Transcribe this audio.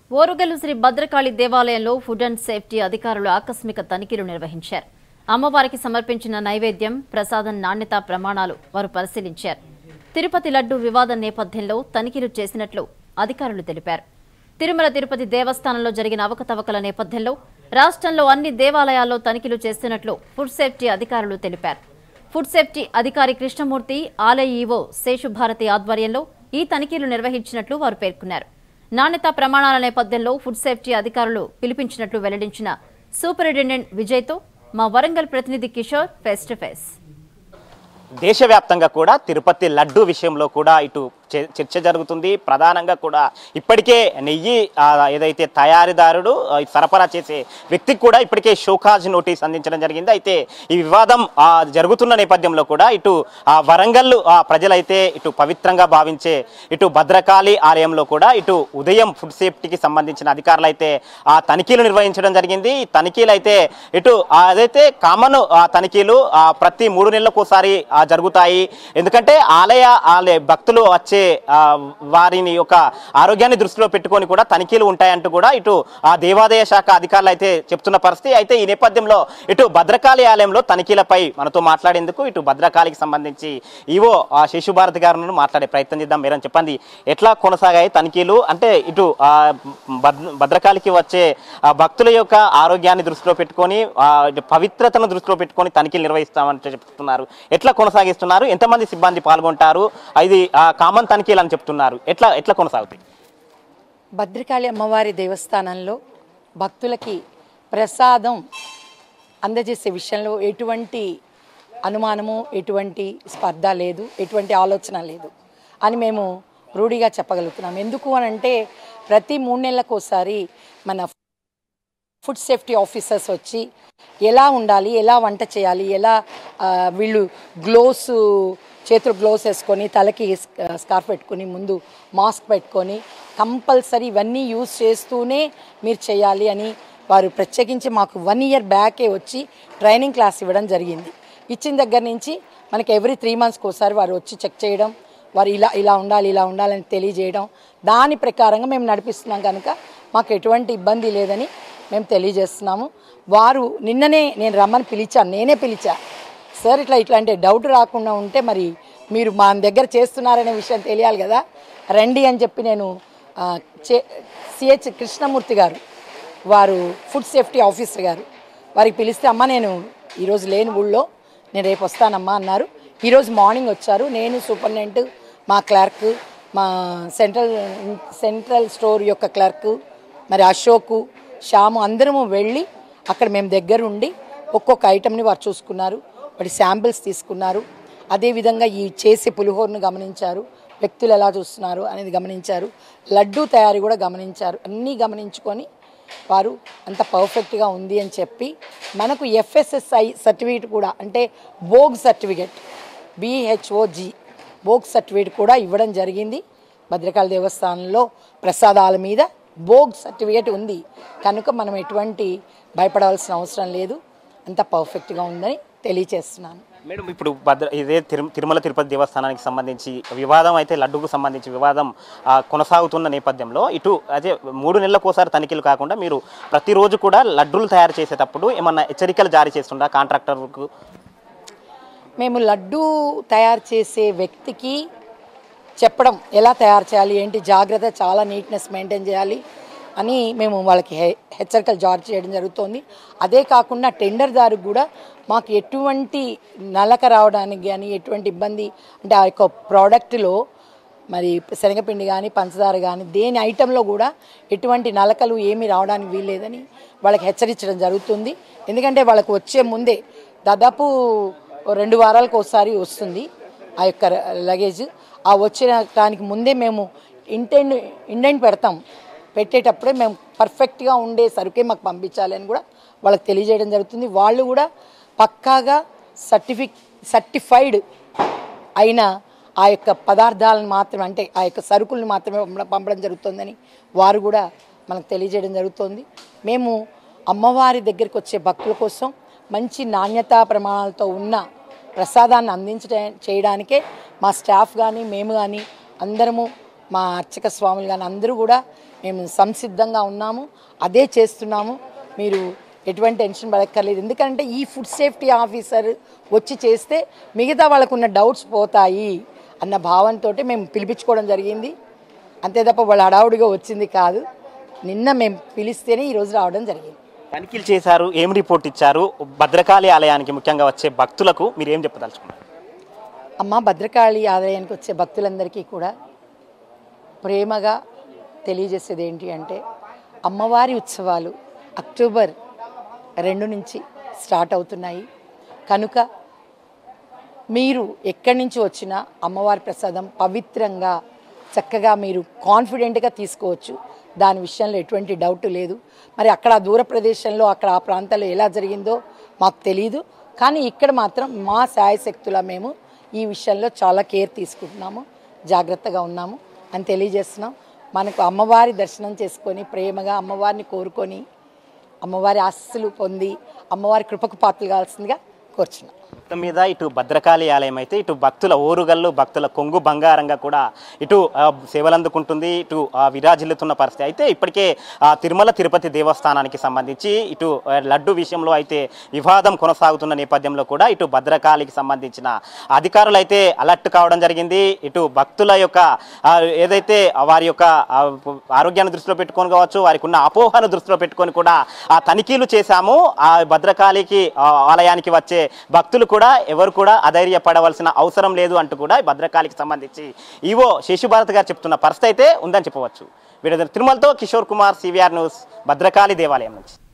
ఓరుగల్లు శ్రీ భద్రకాళి దేవాలయంలో food and safety అధికారులు ఆకస్మిక తనిఖీలు నిర్వహించారు అమ్మవారికి సమర్పించిన నైవేద్యం ప్రసాదం నాణ్యత ప్రమాణాలు వారు పరిశీలించారు తిరుపతి లడ్డు వివాదం నేపథ్యంలో తనిఖీలు చేసినట్లు అధికారులు తెలిపారు తిరుమల తిరుపతి దేవస్థానంలో జరిగిన అవకతవకల నేపథ్యంలో రాష్ట్రంలో అన్ని దేవాలయాల్లో తనిఖీలు చేస్తున్నట్లు ఫుడ్ సేఫ్టీ అధికారులు తెలిపారు ఫుడ్ సేఫ్టీ అధికారి కృష్ణమూర్తి ఆలయ ఈవో శేషుభారతి ఆధ్వర్యంలో ఈ తనిఖీలు నిర్వహించినట్లు వారు పేర్కొన్నారు నాణ్యతా ప్రమాణాల నేపథ్యంలో ఫుడ్ సేఫ్టీ అధికారులు పిలిపించినట్లు వెల్లడించిన సూపరింటెండెంట్ విజయ్తో మా వరంగల్ ప్రతినిధి కిషోర్ ఫేస్ టు ఫేస్ దేశవ్యాప్తంగా కూడా తిరుపతి లడ్డు విషయంలో కూడా ఇటు చే- చర్చ జరుగుతుంది ప్రధానంగా కూడా ఇప్పటికే నెయ్యి ఆ, ఏదైతే తయారీదారుడు ఆ, సరఫరా చేసే వ్యక్తికి కూడా ఇప్పటికే షోకాజ్ నోటీస్ అందించడం జరిగింది అయితే ఈ వివాదం ఆ, జరుగుతున్న నేపథ్యంలో కూడా ఇటు ఆ, వరంగల్ ఆ, ప్రజలైతే ఇటు పవిత్రంగా భావించే ఇటు భద్రకాళి ఆలయంలో కూడా ఇటు ఉదయం ఫుడ్ సేఫ్టీకి సంబంధించిన అధికారులు అయితే ఆ తనిఖీలు నిర్వహించడం జరిగింది ఈ తనిఖీలు అయితే ఇటు ఆ, అదైతే కామన్ ఆ, తనిఖీలు ఆ, ప్రతి మూడు నెలలకు ఒకసారి ఆ, జరుగుతాయి ఎందుకంటే ఆలయ ఆలయ భక్తులు వచ్చే ఆ, వారిని యొక్క ఆరోగ్యాన్ని దృష్టిలో పెట్టుకొని కూడా తనిఖీలు ఉంటాయంటూ కూడా ఇటు ఆ దేవాదాయ శాఖ అధికారులు అయితే చెప్తున్న పరిస్థితి అయితే ఈ నేపథ్యంలో ఇటు భద్రకాళి ఆలయంలో తనిఖీలపై మనతో మాట్లాడేందుకు ఇటు భద్రకాళికి సంబంధించి ఈవో ఆ శిశుభారతి గారిని మాట్లాడే ప్రయత్నం చేద్దాం మీరని చెప్పండి ఎట్లా కొనసాగాయి తనిఖీలు అంటే ఇటు ఆ భద్ర- భద్రకాళికి వచ్చే ఆ భక్తుల యొక్క ఆరోగ్యాన్ని దృష్టిలో పెట్టుకొని ఆ ఇటు పవిత్రతను దృష్టిలో పెట్టుకొని తనిఖీలు నిర్వహిస్తామని చెప్తున్నారు ఎట్లా కొనసాగిస్తున్నారు ఎంతమంది సిబ్బంది పాల్గొంటారు ఇది ఆ, కామన్ తనిఖీలు అని చెప్తున్నారు ఎట్లా ఎట్లా కొనసాగుతాయి భద్రకాళి అమ్మవారి దేవస్థానంలో భక్తులకి ప్రసాదం అందజేసే విషయంలో ఎటువంటి అనుమానము ఎటువంటి స్పర్ధ లేదు ఎటువంటి ఆలోచన లేదు అని మేము రూఢిగా చెప్పగలుగుతున్నాం ఎందుకు అని అంటే ప్రతి మూడు నెలలకు ఒకసారి మన ఫుడ్ సేఫ్టీ ఆఫీసర్స్ వచ్చి ఎలా ఉండాలి ఎలా వంట చేయాలి ఎలా ఆ, వీళ్ళు గ్లోవ్స్ చేతులు గ్లోవ్స్ వేసుకొని తలకి స్కార్ఫ్ పెట్టుకొని ముందు మాస్క్ పెట్టుకొని కంపల్సరీ ఇవన్నీ యూజ్ చేస్తూనే మీరు చేయాలి అని వారు ప్రత్యేకించి మాకు వన్ ఇయర్ బ్యాకే వచ్చి ట్రైనింగ్ క్లాస్ ఇవ్వడం జరిగింది ఇచ్చిన దగ్గర నుంచి మనకి ఎవ్రీ త్రీ మంత్స్కి ఒకసారి వారు వచ్చి చెక్ చేయడం వారు ఇలా ఇలా ఉండాలి ఇలా ఉండాలని తెలియజేయడం దాని ప్రకారంగా మేము నడిపిస్తున్నాం కనుక మాకు ఎటువంటి ఇబ్బంది లేదని మేము తెలియజేస్తున్నాము వారు నిన్ననే నేను రమ్మని పిలిచాను నేనే పిలిచా సార్ ఇట్లా ఇట్లాంటి డౌట్ రాకుండా ఉంటే మరి మీరు మా దగ్గర చేస్తున్నారనే విషయం తెలియాలి కదా రండి అని చెప్పి నేను ఆ, చే సిహెచ్ కృష్ణమూర్తి గారు వారు ఫుడ్ సేఫ్టీ ఆఫీసర్ గారు వారికి పిలిస్తే అమ్మ నేను ఈరోజు లేని ఊళ్ళో నేను రేపు వస్తానమ్మా అన్నారు ఈరోజు మార్నింగ్ వచ్చారు నేను సూపరింటెండెంట్ మా క్లర్క్ మా సెంట్రల్ సెంట్రల్ స్టోర్ యొక్క క్లర్క్ మరి అశోకు శ్యాము అందరము వెళ్ళి అక్కడ మేము దగ్గర ఉండి ఒక్కొక్క ఐటెంని వారు చూసుకున్నారు వాటి శాంపిల్స్ తీసుకున్నారు అదేవిధంగా ఈ చేసే పులిహోరను గమనించారు వ్యక్తులు ఎలా చూస్తున్నారు అనేది గమనించారు లడ్డూ తయారీ కూడా గమనించారు అన్నీ గమనించుకొని వారు అంత పర్ఫెక్ట్గా ఉంది అని చెప్పి మనకు ఎఫ్ఎస్ఎస్ఐ సర్టిఫికేట్ కూడా అంటే బోగ్ సర్టిఫికేట్ బిహెచ్ఓజి బోగ్ సర్టిఫికేట్ కూడా ఇవ్వడం జరిగింది భద్రకాళి దేవస్థానంలో ప్రసాదాల మీద బోగ్ సర్టిఫికేట్ ఉంది కనుక మనం ఎటువంటి భయపడవలసిన అవసరం లేదు అంత పర్ఫెక్ట్గా ఉందని తెలియచేస్తున్నాను మేడం ఇప్పుడు భద్ర ఇదే తిరు- తిరుమల తిరుపతి దేవస్థానానికి సంబంధించి వివాదం అయితే లడ్డుకు సంబంధించి వివాదం ఆ, కొనసాగుతున్న నేపథ్యంలో ఇటు అదే మూడు నెలలకు ఒకసారి తనిఖీలు కాకుండా మీరు ప్రతిరోజు కూడా లడ్డూలు తయారు చేసేటప్పుడు ఏమన్నా హెచ్చరికలు జారీ చేస్తుందా కాంట్రాక్టర్కు మేము లడ్డు తయారు చేసే వ్యక్తికి చెప్పడం ఎలా తయారు చేయాలి ఏంటి జాగ్రత్త చాలా నీట్నెస్ మెయింటైన్ చేయాలి అని మేము వాళ్ళకి హె హెచ్చరికలు జారీ చేయడం జరుగుతోంది అదే కాకుండా టెండర్దారుకు కూడా మాకు ఎటువంటి నలక రావడానికి కానీ ఎటువంటి ఇబ్బంది అంటే ఆ యొక్క ప్రోడక్ట్లో మరి శనగపిండి కానీ పంచదార కానీ దేని ఐటెంలో కూడా ఎటువంటి నలకలు ఏమీ రావడానికి వీల్లేదని వాళ్ళకి హెచ్చరించడం జరుగుతుంది ఎందుకంటే వాళ్ళకు వచ్చే ముందే దాదాపు ఓ రెండు వారాలకు ఒకసారి వస్తుంది ఆ యొక్క లగేజ్ ఆ వచ్చిన దానికి ముందే మేము ఇంటెండ్ ఇండెంట్ పెడతాం పెట్టేటప్పుడే మేము పర్ఫెక్ట్గా ఉండే సరుకే మాకు పంపించాలి అని కూడా వాళ్ళకి తెలియజేయడం జరుగుతుంది వాళ్ళు కూడా పక్కాగా సర్టిఫిక్ సర్టిఫైడ్ అయిన ఆ యొక్క పదార్థాలను మాత్రమే అంటే ఆ యొక్క సరుకులను మాత్రమే పంపడం- పంపడం జరుగుతుందని వారు కూడా మనకు తెలియజేయడం జరుగుతుంది మేము అమ్మవారి దగ్గరికి వచ్చే భక్తుల కోసం మంచి నాణ్యతా ప్రమాణాలతో ఉన్న ప్రసాదాన్ని అందించడం చేయడానికే మా స్టాఫ్ కానీ మేము కానీ అందరము మా అర్చక స్వాములు కానీ అందరూ కూడా మేము సంసిద్ధంగా ఉన్నాము అదే చేస్తున్నాము మీరు ఎటువంటి టెన్షన్ పడక్కర్లేదు ఎందుకంటే ఈ ఫుడ్ సేఫ్టీ ఆఫీసర్ వచ్చి చేస్తే మిగతా వాళ్ళకున్న డౌట్స్ పోతాయి అన్న భావంతో మేము పిలిపించుకోవడం జరిగింది అంతే తప్ప వాళ్ళు హడావుడిగా వచ్చింది కాదు నిన్న మేము పిలిస్తేనే ఈరోజు రావడం జరిగింది తనిఖీలు చేశారు ఏం రిపోర్ట్ ఇచ్చారు భద్రకాళి ఆలయానికి ముఖ్యంగా వచ్చే భక్తులకు మీరు ఏం చెప్పదలుచుకున్నారు అమ్మ భద్రకాళి ఆలయానికి వచ్చే భక్తులందరికీ కూడా ప్రేమగా తెలియజేసేది ఏంటి అంటే అమ్మవారి ఉత్సవాలు అక్టోబర్ రెండు నుంచి స్టార్ట్ అవుతున్నాయి కనుక మీరు ఎక్కడి నుంచి వచ్చినా అమ్మవారి ప్రసాదం పవిత్రంగా చక్కగా మీరు కాన్ఫిడెంట్గా తీసుకోవచ్చు దాని విషయంలో ఎటువంటి డౌట్ లేదు మరి అక్కడ ఆ దూర ప్రదేశంలో అక్కడ ఆ ప్రాంతాల్లో ఎలా జరిగిందో మాకు తెలియదు కానీ ఇక్కడ మాత్రం మా శాయశక్తుల మేము ఈ విషయంలో చాలా కేర్ తీసుకుంటున్నాము జాగ్రత్తగా ఉన్నాము అని తెలియజేస్తున్నాం మనకు అమ్మవారి దర్శనం చేసుకొని ప్రేమగా అమ్మవారిని కోరుకొని అమ్మవారి ఆశస్సులు పొంది అమ్మవారి కృపకు పాత్రలు కావాల్సిందిగా కోరుచున్నాం మొత్తం మీద ఇటు భద్రకాళి ఆలయం అయితే ఇటు భక్తుల ఓరుగల్లు భక్తుల కొంగు బంగారంగా కూడా ఇటు ఆ, సేవలు అందుకుంటుంది ఇటు ఆ, విరాజిల్లుతున్న పరిస్థితి అయితే ఇప్పటికే ఆ, తిరుమల తిరుపతి దేవస్థానానికి సంబంధించి ఇటు ఆ, లడ్డు విషయంలో అయితే వివాదం కొనసాగుతున్న నేపథ్యంలో కూడా ఇటు భద్రకాళికి సంబంధించిన అధికారులు అయితే అలర్ట్ కావడం జరిగింది ఇటు భక్తుల యొక్క ఆ, ఏదైతే వారి యొక్క ఆ, ఆరోగ్యాన్ని దృష్టిలో పెట్టుకొని కావచ్చు వారికి ఉన్న అపోహను దృష్టిలో పెట్టుకొని కూడా ఆ తనిఖీలు చేశాము ఆ భద్రకాళికి ఆ, ఆలయానికి వచ్చే భక్తులు కూడా ఎవరు కూడా అధైర్యపడవలసిన అవసరం లేదు అంటూ కూడా ఈ భద్రకాళికి సంబంధించి ఈవో శశిభారత్ గారు చెప్తున్న పరిస్థితి అయితే ఉందని చెప్పవచ్చు వీడ తిరుమలతో కిషోర్ కుమార్ సివిఆర్ న్యూస్ భద్రకాళి దేవాలయం నుంచి